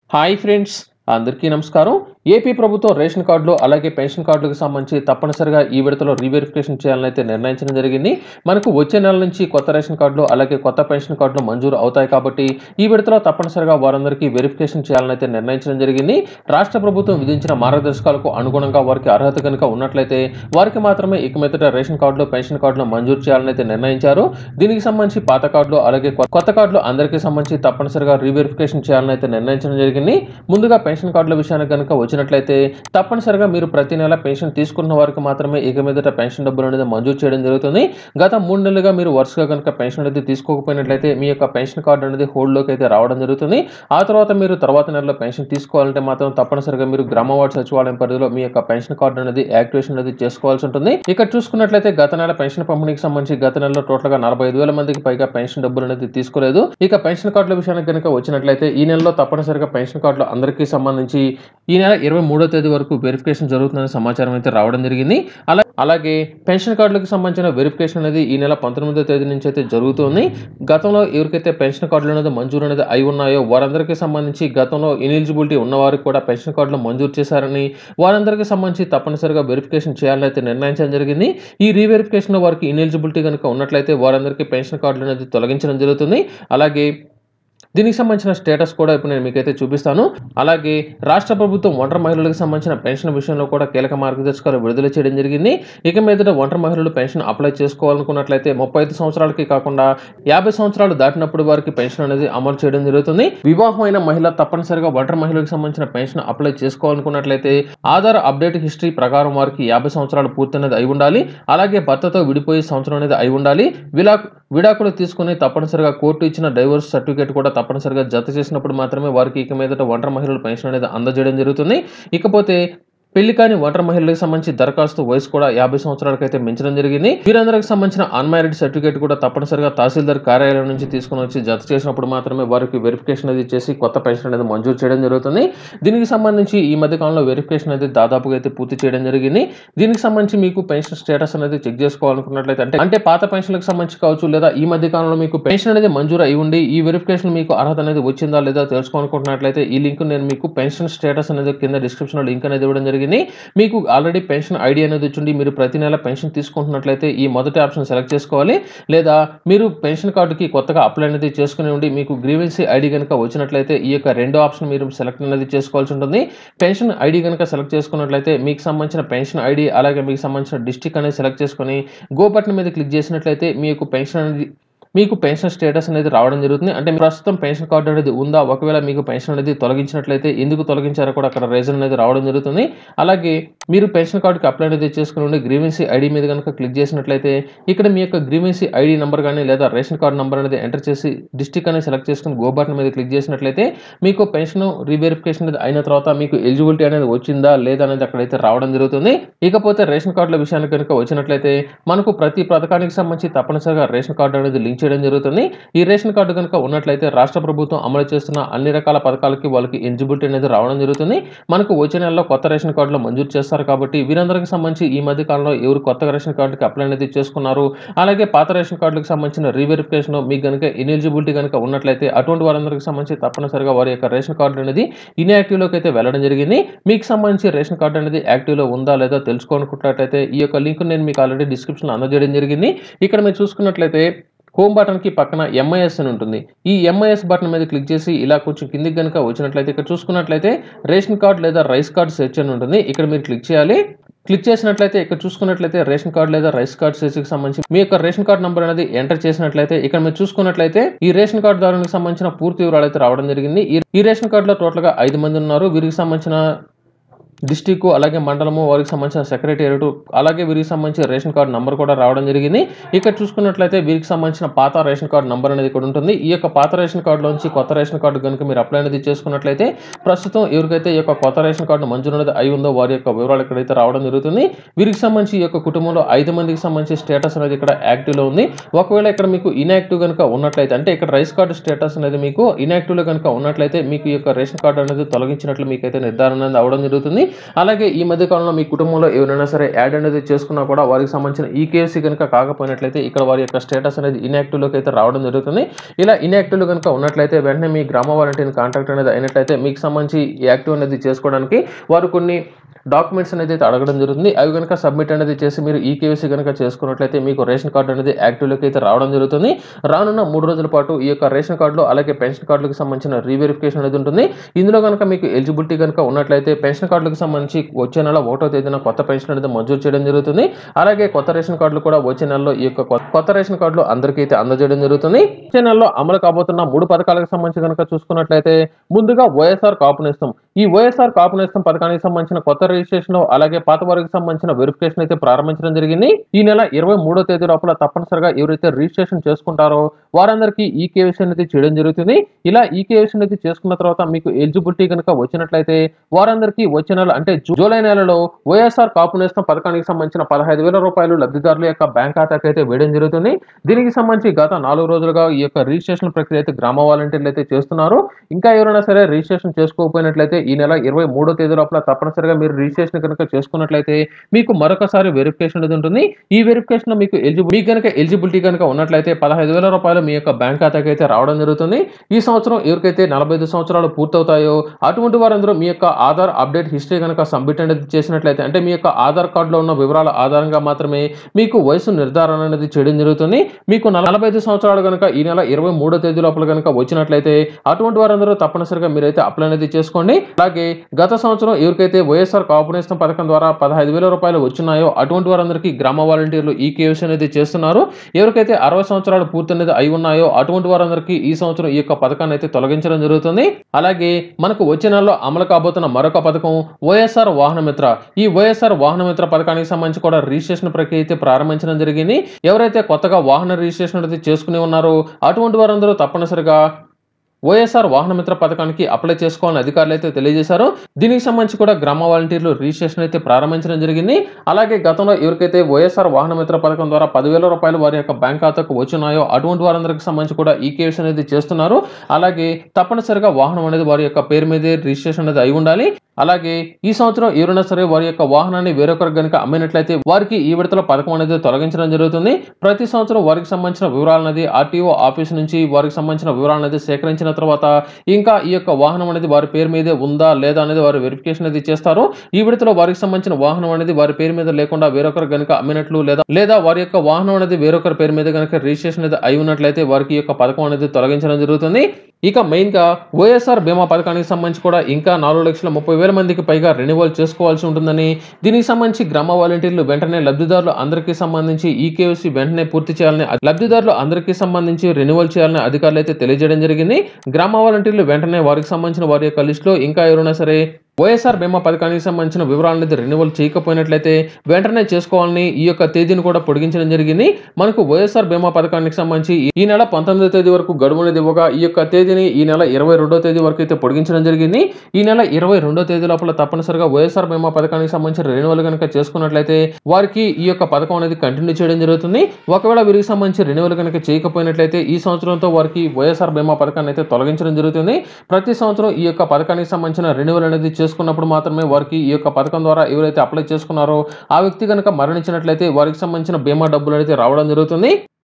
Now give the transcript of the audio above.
hi friends అందరికీ నమస్కారం AP ప్రభుత్వం రేషన్ కార్డులు అలాగే పెన్షన్ కార్డులకు సంబంధించి తప్పనిసరిగా ఈ విడతలో రీవెరిఫికేషన్ చేయాలని అయితే నిర్ణయించడం జరిగింది మనకు వచ్చే నెల నుంచి కొత్త రేషన్ కార్డులు అలాగే కొత్త పెన్షన్ కార్డులు మంజూరు అవుతాయి కాబట్టి ఈ విడతలో తప్పనిసరిగా వారందరికీ వెరిఫికేషన్ చేయాలని అయితే నిర్ణయించడం జరిగింది రాష్ట్ర ప్రభుత్వం విధించిన మార్గదర్శకాలకు అనుగుణంగా వారికి అర్హత కనుక ఉన్నట్లయితే వారికి మాత్రమే ఇక మీదట రేషన్ కార్డులు పెన్షన్ కార్డులు మంజూరు చేయాలని అయితే నిర్ణయించారు దీనికి సంబంధించి పాత కార్డులు అలాగే కొ- కొత్త కార్డులు అందరికీ సంబంధించి తప్పనిసరిగా రీవెరిఫికేషన్ చేయాలని అయితే నిర్ణయించడం జరిగింది ముందుగా పెన్షన్ కార్డుల విషయానికి కనుక వచ్చినట్లయితే తప్పనిసరిగా మీరు ప్రతి నెల పెన్షన్ తీసుకున్న వారికి మాత్రమే ఇక మీదట పెన్షన్ డబ్బులు అనేది మంజూరు చేయడం జరుగుతుంది గత మూడు నెలలుగా మీరు వరుసగా కనుక పెన్షన్ అనేది తీసుకోకపోయినట్లయితే మీ యొక్క పెన్షన్ కార్డు అనేది హోల్డ్లోకి అయితే రావడం జరుగుతుంది ఆ తర్వాత మీరు తర్వాత నెలలో పెన్షన్ తీసుకోవాలంటే మాత్రం తప్పనిసరిగా మీరు గ్రామ వార్డు సచివాలయం పరిధిలో మీ యొక్క పెన్షన్ కార్డు అనేది యాక్టివేషన్ అనేది చేసుకోవాల్సి ఉంటుంది ఇక్కడ చూసుకున్నట్లయితే గత నెల పెన్షన్ పంపిణీకి సంబంధించి గత నెలలో టోటల్ గా నలభై ఐదు వేల మందికి పైగా పెన్షన్ డబ్బులు అనేది తీసుకోలేదు ఇక పెన్షన్ కార్డుల విషయానికి కనుక వచ్చినట్లయితే ఈ నెలలో తప్పనిసరిగా పెన్షన్ కార్డులు అందరికీ సంబంధించి ఈ నెల ఇరవై మూడో తేదీ వరకు వెరిఫికేషన్ జరుగుతుందనే సమాచారం అయితే రావడం జరిగింది అలా అలాగే పెన్షన్ కార్డులకు సంబంధించిన వెరిఫికేషన్ అనేది ఈ నెల పంతొమ్మిదో తేదీ నుంచి అయితే జరుగుతుంది గతంలో ఎవరికైతే పెన్షన్ కార్డులు అనేది మంజూరు అనేది అయి ఉన్నాయో వారందరికీ సంబంధించి గతంలో ఇనిలిజిబిలిటీ ఉన్న వారికి కూడా పెన్షన్ కార్డులు మంజూరు చేశారని వారందరికీ సంబంధించి తప్పనిసరిగా వెరిఫికేషన్ చేయాలని అయితే నిర్ణయించడం జరిగింది ఈ రీవెరిఫికేషన్లో వారికి ఇనిలిజిబిలిటీ కనుక ఉన్నట్లయితే వారందరికీ పెన్షన్ కార్డులు అనేది తొలగించడం జరుగుతుంది అలాగే దీనికి సంబంధించిన స్టేటస్ కూడా ఇప్పుడు నేను మీకైతే చూపిస్తాను అలాగే రాష్ట్ర ప్రభుత్వం ఒంటరి మహిళలకు సంబంధించిన పెన్షన్ విషయంలో కూడా కీలక మార్గదర్శకాలు విడుదల చేయడం జరిగింది ఇక మీదట ఒంటరి మహిళలు పెన్షన్ అప్లై చేసుకోవాలనుకున్నట్లయితే ముప్పై ఐదు సంవత్సరాలకి కాకుండా యాభై సంవత్సరాలు దాటినప్పుడు వారికి పెన్షన్ అనేది అమలు చేయడం జరుగుతుంది వివాహమైన మహిళ తప్పనిసరిగా ఒంటరి మహిళలకు సంబంధించిన పెన్షన్ అప్లై చేసుకోవాలనుకున్నట్లయితే ఆధార్ అప్డేట్ హిస్టరీ ప్రకారం వారికి యాభై సంవత్సరాలు పూర్తి అనేది అయి ఉండాలి అలాగే భర్తతో విడిపోయే సంవత్సరం అనేది అయి ఉండాలి విలా విడాకులు తీసుకుని తప్పనిసరిగా కోర్టు ఇచ్చిన డైవోర్స్ సర్టిఫికేట్ కూడా తప్పనిసరిగా జత చేసినప్పుడు మాత్రమే వారికి ఇక మీదట ఒంటరి మహిళల పెన్షన్ అనేది అందజేయడం జరుగుతుంది ఇకపోతే పెళ్లి కాని ఒంటరి మహిళలకు సంబంధించి దరఖాస్తు వయసు కూడా యాభై సంవత్సరాలకు అయితే పెంచడం జరిగింది వీరందరికి సంబంధించిన అన్మ్యారీడ్ సర్టిఫికేట్ కూడా తప్పనిసరిగా తహసీల్దార్ కార్యాలయం నుంచి తీసుకుని వచ్చి జత చేసినప్పుడు మాత్రమే వారికి వెరిఫికేషన్ అనేది చేసి కొత్త పెన్షన్ అనేది మంజూరు చేయడం జరుగుతుంది దీనికి సంబంధించి ఈ మధ్య కాలంలో వెరిఫికేషన్ అనేది దాదాపుగా అయితే పూర్తి చేయడం జరిగింది దీనికి సంబంధించి మీకు పెన్షన్ స్టేటస్ అనేది చెక్ చేసుకోవాలనుకున్నట్లయితే అంటే అంటే పాత పెన్షన్లకు సంబంధించి కావచ్చు లేదా ఈ మధ్య కాలంలో మీకు పెన్షన్ అనేది మంజూరు అయి ఉండి ఈ వెరిఫికేషన్ మీకు అర్హత అనేది వచ్చిందా లేదా తెలుసుకోవాలనుకుంటున్నట్లయితే ఈ లింక్ నేను మీకు పెన్షన్ స్టేటస్ అనేది కింద డిస్క్రిప్షన్ లో లింక్ అనేది ఇవ్వడం జరిగింది మీకు ఆల్రెడీ పెన్షన్ ఐడి అనేది వచ్చింది మీరు ప్రతి నెల పెన్షన్ తీసుకుంటున్నట్లయితే ఈ మొదటి ఆప్షన్ సెలెక్ట్ చేసుకోవాలి లేదా మీరు పెన్షన్ కార్డుకి కొత్తగా అప్లై అనేది చేసుకుని ఉండి మీకు గ్రీవెన్సీ ఐడి కనుక వచ్చినట్లయితే ఈ యొక్క రెండో ఆప్షన్ మీరు సెలెక్ట్ అనేది చేసుకోవాల్సి ఉంటుంది పెన్షన్ ఐడి కనుక సెలెక్ట్ చేసుకున్నట్లయితే మీకు సంబంధించిన పెన్షన్ ఐడి అలాగే మీకు సంబంధించిన డిస్టిక్ అనేది సెలెక్ట్ చేసుకొని గో బటన్ మీద క్లిక్ చేసినట్లయితే మీ యొక్క పెన్షన్ అనేది మీకు పెన్షన్ స్టేటస్ అనేది రావడం జరుగుతుంది అంటే ప్రస్తుతం పెన్షన్ కార్డు అనేది ఉందా ఒకవేళ మీకు పెన్షన్ అనేది తొలగించినట్లయితే ఎందుకు తొలగించారో కూడా అక్కడ రీజన్ అనేది రావడం జరుగుతుంది అలాగే మీరు పెన్షన్ కార్డుకి అప్లై అనేది చేసుకుని ఉండి గ్రీవెన్సీ ఐడి మీద కనుక క్లిక్ చేసినట్లయితే ఇక్కడ మీ యొక్క గ్రీవెన్సీ ఐడి నెంబర్ కానీ లేదా రేషన్ కార్డు నెంబర్ అనేది ఎంటర్ చేసి డిస్టిక్ అనేది సెలెక్ట్ చేసుకుని గో బటన్ మీద క్లిక్ చేసినట్లయితే మీకు పెన్షన్ రీవెరిఫికేషన్ అనేది అయిన తర్వాత మీకు ఎలిజిబిలిటీ అనేది వచ్చిందా లేదా అనేది అక్కడైతే రావడం జరుగుతుంది ఇకపోతే రేషన్ కార్డుల విషయానికి కనుక వచ్చినట్లయితే మనకు ప్రతి పథకానికి సంబంధించి తప్పనిసరిగా రేషన్ కార్డు అనేది లింక్ చేయడం జరుగుతుంది ఈ రేషన్ కార్డు కనుక ఉన్నట్లయితే రాష్ట్ర ప్రభుత్వం అమలు చేస్తున్న అన్ని రకాల పథకాలకి వాళ్ళకి ఎలిజిబిలిటీ అనేది రావడం జరుగుతుంది మనకు వచ్చే నెలలో కొత్త రేషన్ కార్డులు మంజూరు చేస్తారు కాబట్టి వీరందరికీ సంబంధించి ఈ మధ్య కాలంలో ఎవరు కొత్త రేషన్ కార్డుకి అప్లై అనేది చేసుకున్నారు అలాగే పాత రేషన్ కార్డులకు సంబంధించిన రీవెరిఫికేషన్ మీకు కనుక ఇనెలిజిబిలిటీ కనుక ఉన్నట్లయితే అటువంటి వారందరికీ సంబంధించి తప్పనిసరిగా వారి యొక్క రేషన్ కార్డు అనేది inactive లోకి అయితే వెళ్ళడం జరిగింది మీకు సంబంధించి రేషన్ కార్డు అనేది యాక్టివ్ లో ఉందా లేదా తెలుసుకోనుకున్నట్లయితే ఈ యొక్క లింక్ నేను మీకు ఆల్రెడీ డిస్క్రిప్షన్ అందజేయడం జరిగింది ఇక్కడ మీరు చూసుకున్నట్లయితే హోమ్ బటన్ కి పక్కన ఎంఐఎస్ అని ఉంటుంది ఈ ఎంఐఎస్ బటన్ మీద క్లిక్ చేసి ఇలా కొంచెం కిందికి కనుక వచ్చినట్లయితే ఇక్కడ చూసుకున్నట్లయితే రేషన్ కార్డ్ లేదా రైస్ కార్డ్ సెర్చ్ అని ఉంటుంది ఇక్కడ మీరు క్లిక్ చేయాలి క్లిక్ చేసినట్లయితే ఇక్కడ చూసుకున్నట్లయితే రేషన్ కార్డ్ లేదా రైస్ కార్డ్ సెర్చ్కి సంబంధించి మీ యొక్క రేషన్ కార్డ్ నంబర్ అనేది ఎంటర్ చేసినట్లయితే ఇక్కడ మీరు చూసుకున్నట్లయితే ఈ రేషన్ కార్డు దారునికి సంబంధించిన పూర్తి వివరాలు అయితే రావడం జరిగింది ఈ- ఈ రేషన్ కార్డులో టోటల్ గా ఐదు మంది ఉన్నారు వీరికి సంబంధించిన డిస్టిక్ అలాగే మండలము వారికి సంబంధించిన సెక్రటేరియట్ అలాగే వీరికి సంబంధించిన రేషన్ కార్డు నంబర్ కూడా రావడం జరిగింది ఇక్కడ చూసుకున్నట్లయితే వీరికి సంబంధించిన పాత రేషన్ కార్డు నంబర్ అనేది ఇక్కడ ఉంటుంది ఈ యొక్క పాత రేషన్ కార్డులోంచి కొత్త రేషన్ కార్డు కనుక మీరు అప్లై అనేది చేసుకున్నట్లయితే ప్రస్తుతం ఎవరికైతే ఈ యొక్క కొత్త రేషన్ కార్డు మంజూరు అనేది అయి ఉందో వారి యొక్క వివరాలు ఇక్కడైతే రావడం జరుగుతుంది వీరికి సంబంధించి ఈ యొక్క కుటుంబంలో ఐదు మందికి సంబంధించి స్టేటస్ అనేది ఇక్కడ యాక్టివ్ లో ఉంది ఒకవేళ ఇక్కడ మీకు ఇన్యాక్టివ్ కనుక ఉన్నట్లయితే అంటే ఇక్కడ రైస్ కార్డు స్టేటస్ అనేది మీకు ఇన్యాక్టివ్ లో కనుక ఉన్నట్లయితే మీకు ఈ యొక్క రేషన్ కార్డు అనేది తొలగించినట్లు మీకైతే నిర్ధారణ అనేది అవడం జరుగుతుంది అలాగే ఈ మధ్య కాలంలో మీ కుటుంబంలో ఎవరైనా సరే యాడ్ అనేది చేసుకున్నా కూడా వారికి సంబంధించిన ఈ కేసీ కనుక కాకపోయినట్లయితే ఇక్కడ వారి యొక్క స్టేటస్ అనేది ఇన్యాక్టివ్లోకి అయితే రావడం జరుగుతుంది ఇలా ఇన్యాక్టివ్ కనుక ఉన్నట్లయితే వెంటనే మీ గ్రామ వాలంటీర్ని కాంటాక్ట్ అనేది అయినట్లయితే మీకు సంబంధించి యాక్టివ్ అనేది చేసుకోవడానికి వారు కొన్ని డాక్యుమెంట్స్ అనేది అయితే అడగడం జరుగుతుంది అవి కనుక సబ్మిట్ అనేది చేసి మీరు ఈ కేవైసీ కనుక చేసుకున్నట్లయితే మీకు రేషన్ కార్డు అనేది యాక్టివ్లోకి అయితే రావడం జరుగుతుంది రానున్న మూడు రోజుల పాటు ఈ యొక్క రేషన్ కార్డులో అలాగే పెన్షన్ కార్డులకు సంబంధించిన రీవెరిఫికేషన్ అనేది ఉంటుంది ఇందులో కనుక మీకు ఎలిజిబిలిటీ కనుక ఉన్నట్లయితే పెన్షన్ కార్డులకు సంబంధించి వచ్చే నెల ఒకటో తేదీన కొత్త పెన్షన్ అనేది మంజూరు చేయడం జరుగుతుంది అలాగే కొత్త రేషన్ కార్డులు కూడా వచ్చే నెలలో ఈ యొక్క కొత్త- కొత్త రేషన్ కార్డులు అందరికీ అయితే అందజేయడం జరుగుతుంది వచ్చే నెలలో అమలు కాబోతున్న మూడు పథకాలకు సంబంధించి కనుక చూసుకున్నట్లయితే ముందుగా వైఎస్ఆర్ కాపు నేస్తం ఈ వైఎస్ఆర్ కాపు నేస్తం పథకానికి సంబంధించిన కొత్త రిజిస్ట్రేషన్ అలాగే పాత వారికి సంబంధించిన వెరిఫికేషన్ అయితే ప్రారంభించడం జరిగింది ఈ నెల ఇరవై మూడో తేదీ లోపల తప్పనిసరిగా ఎవరైతే రిజిస్ట్రేషన్ చేసుకుంటారో వారందరికీ ఈ కేవైసీ అనేది చేయడం జరుగుతుంది ఇలా ఈ కేవైసీ అనేది చేసుకున్న తర్వాత మీకు ఎలిజిబిలిటీ కనుక వచ్చినట్లయితే వారందరికీ వచ్చే నెల అంటే జూ- జూలై నెలలో వైఎస్ఆర్ కాపు నేస్తం పథకానికి సంబంధించిన పదహైదు వేల రూపాయలు లబ్ధిదారుల యొక్క బ్యాంక్ ఖాతాకి అయితే వేయడం జరుగుతుంది దీనికి సంబంధించి గత నాలుగు రోజులుగా ఈ యొక్క రిజిస్ట్రేషన్ ప్రక్రియ అయితే గ్రామ వాలంటీర్లు అయితే చేస్తున్నారు ఇంకా ఎవరైనా సరే రిజిస్ట్రేషన్ చేసుకోకపోయినట్లయితే ఈ నెల ఇరవై మూడో తేదీ లోపల తప్పనిసరిగా మీరు రిజిస్ట్రేషన్ కనుక చేసుకున్నట్లయితే మీకు మరొకసారి వెరిఫికేషన్ అనేది ఉంటుంది ఈ వెరిఫికేషన్ లో మీకు ఎలిజిబుల్ మీకు కనుక ఎలిజిబిలిటీ కనుక ఉన్నట్లయితే పదహైదు వేల రూపాయలు మీ యొక్క బ్యాంక్ ఖాతాకి అయితే రావడం జరుగుతుంది ఈ సంవత్సరం ఎవరికైతే నలభై ఐదు సంవత్సరాలు పూర్తవుతాయో అటువంటి వారందరూ మీ యొక్క ఆధార్ అప్డేట్ హిస్టరీ కనుక సబ్మిట్ అనేది చేసినట్లయితే అంటే మీ యొక్క ఆధార్ కార్డులో ఉన్న వివరాల ఆధారంగా మాత్రమే మీకు వయసు నిర్ధారణ అనేది చేయడం జరుగుతుంది మీకు నలభై ఐదు సంవత్సరాలు కనుక ఈ నెల ఇరవై మూడో తేదీ లోపల కనుక వచ్చినట్లయితే అటువంటి వారందరూ తప్పనిసరిగా మీరైతే అప్లై అనేది చేసుకోండి అలాగే గత సంవత్సరం ఎవరికైతే వైఎస్ఆర్ కాపునేస్తం పథకం ద్వారా పదహైదు వేల రూపాయలు వచ్చినాయో అటువంటి వారందరికీ గ్రామ వాలంటీర్లు ఈ కేవైసీ అనేది చేస్తున్నారు ఎవరికైతే అరవై సంవత్సరాలు పూర్తి అనేది అయి ఉన్నాయో అటువంటి వారందరికీ ఈ సంవత్సరం ఈ యొక్క పథకాన్ని అయితే తొలగించడం జరుగుతుంది అలాగే మనకు వచ్చే నెలలో అమలు కాబోతున్న మరొక పథకం వైఎస్ఆర్ వాహనమిత్ర ఈ వైఎస్ఆర్ వాహనమిత్ర పథకానికి సంబంధించి కూడా రిజిస్ట్రేషన్ ప్రక్రియ అయితే ప్రారంభించడం జరిగింది ఎవరైతే కొత్తగా వాహన రిజిస్ట్రేషన్ అయితే చేసుకుని ఉన్నారో అటువంటి వారందరూ తప్పనిసరిగా వైఎస్ఆర్ వాహనమిత్ర పథకానికి అప్లై చేసుకోవాలని అధికారులు అయితే తెలియజేశారు దీనికి సంబంధించి కూడా గ్రామ వాలంటీర్లు రిజిస్ట్రేషన్ అయితే ప్రారంభించడం జరిగింది అలాగే గతంలో ఎవరికైతే వైఎస్ఆర్ వాహనమిత్ర పథకం ద్వారా పదివేల రూపాయలు వారి యొక్క బ్యాంక్ ఖాతాకు వచ్చినాయో అటువంటి వారందరికి సంబంధించి కూడా ఈ కేసు అనేది చేస్తున్నారు అలాగే తప్పనిసరిగా వాహనం అనేది వారి యొక్క పేరు మీదే రిజిస్ట్రేషన్ అనేది అయి ఉండాలి అలాగే ఈ సంవత్సరం ఎవరైనా సరే వారి యొక్క వాహనాన్ని వేరొకరికి కనుక అమ్మినట్లయితే వారికి ఈ విడతలో పథకం అనేది తొలగించడం జరుగుతుంది ప్రతి సంవత్సరం వారికి సంబంధించిన వివరాలు అనేది ఆర్టీఓ ఆఫీస్ నుంచి వారికి సంబంధించిన వివరాలు అనేది సేకరించిన తర్వాత ఇంకా ఈ యొక్క వాహనం అనేది వారి పేరు మీదే ఉందా లేదా అనేది వారు వెరిఫికేషన్ అనేది చేస్తారు ఈ విడతలో వారికి సంబంధించిన వాహనం అనేది వారి పేరు మీద లేకుండా వేరొకరు కనుక అమ్మినట్లు లేదా లేదా వారి యొక్క వాహనం అనేది వేరొకరి పేరు మీద కనుక రిజిస్ట్రేషన్ అనేది అయి ఉన్నట్లయితే వారికి ఈ యొక్క పథకం అనేది తొలగించడం జరుగుతుంది ఇక మెయిన్ గా వైఎస్ఆర్ బీమా పథకానికి సంబంధించి కూడా ఇంకా నాలుగు లక్షల ముప్పై వేల మందికి పైగా రెన్యువల్ చేసుకోవాల్సి ఉంటుందని దీనికి సంబంధించి గ్రామ వాలంటీర్లు వెంటనే లబ్ధిదారులు అందరికీ సంబంధించి ఈ కేవైసీ వెంటనే పూర్తి చేయాలని లబ్ధిదారులు అందరికీ సంబంధించి రెన్యువల్ చేయాలని అధికారులు అయితే తెలియజేయడం జరిగింది గ్రామ వాలంటీర్లు వెంటనే వారికి సంబంధించిన వారి యొక్క లిస్టులో ఇంకా ఎవరైనా సరే వైఎస్ఆర్ బీమా పథకానికి సంబంధించిన వివరాలు అనేది రెన్యువల్ చేయకపోయినట్లయితే వెంటనే చేసుకోవాలని ఈ యొక్క తేదీని కూడా పొడిగించడం జరిగింది మనకు వైఎస్ఆర్ బీమా పథకానికి సంబంధించి ఈ నెల పంతొమ్మిదో తేదీ వరకు గడువు అనేది ఇవ్వగా ఈ యొక్క తేదీని ఈ నెల ఇరవై రెండో తేదీ వరకు అయితే పొడిగించడం జరిగింది ఈ నెల ఇరవై రెండో తేదీ లోపల తప్పనిసరిగా వైఎస్ఆర్ బీమా పథకానికి సంబంధించిన రెన్యువల్ కనుక చేసుకున్నట్లయితే వారికి ఈ యొక్క పథకం అనేది కంటిన్యూ చేయడం జరుగుతుంది ఒకవేళ వీరికి సంబంధించి రెన్యువల్ కనుక చేయకపోయినట్లయితే ఈ సంవత్సరంతో వారికి వైఎస్ఆర్ బీమా పథకాన్ని అయితే తొలగించడం జరుగుతుంది ప్రతి సంవత్సరం ఈ యొక్క పథకానికి సంబంధించిన రెన్యువల్ అనేది చేసుకున్నప్పుడు మాత్రమే వారికి ఈ యొక్క పథకం ద్వారా ఎవరైతే అప్లై చేసుకున్నారో ఆ వ్యక్తి కనుక మరణించినట్లయితే వారికి సంబంధించిన బీమా డబ్బులు అయితే రావడం జరుగుతుంది